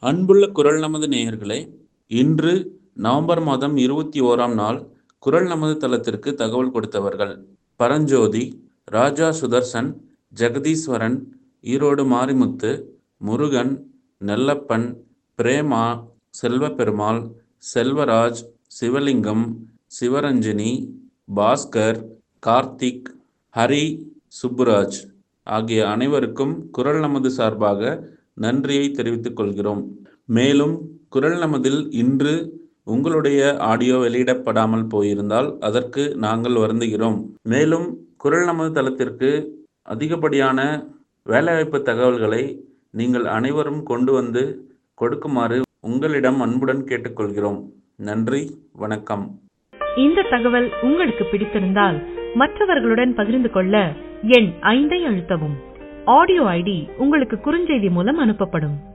அன்புள்ள குரல் நமது நேயர்களே இன்று நவம்பர் மாதம் இருபத்தி ஓராம் நாள் குரல் நமது தளத்திற்கு தகவல் கொடுத்தவர்கள் பரஞ்சோதி ராஜா சுதர்சன் ஜெகதீஸ்வரன் ஈரோடு மாரிமுத்து முருகன் நெல்லப்பன் பிரேமா செல்வபெருமாள் செல்வராஜ் சிவலிங்கம் சிவரஞ்சினி பாஸ்கர் கார்த்திக் ஹரி சுப்புராஜ் ஆகிய அனைவருக்கும் குரல் நமது சார்பாக நன்றியை தெரிவித்துக் கொள்கிறோம் மேலும் குரல் நமதில் இன்று உங்களுடைய ஆடியோ வெளியிடப்படாமல் போயிருந்தால் அதற்கு நாங்கள் வருந்துகிறோம் மேலும் குரல் நமது தளத்திற்கு அதிகப்படியான வேலைவாய்ப்பு தகவல்களை நீங்கள் அனைவரும் கொண்டு வந்து கொடுக்குமாறு உங்களிடம் அன்புடன் கேட்டுக்கொள்கிறோம் நன்றி வணக்கம் இந்த தகவல் உங்களுக்கு பிடித்திருந்தால் மற்றவர்களுடன் பகிர்ந்து கொள்ள எண் ஐந்தை அழுத்தவும் ஆடியோ ஐடி உங்களுக்கு குறுஞ்செய்தி மூலம் அனுப்பப்படும்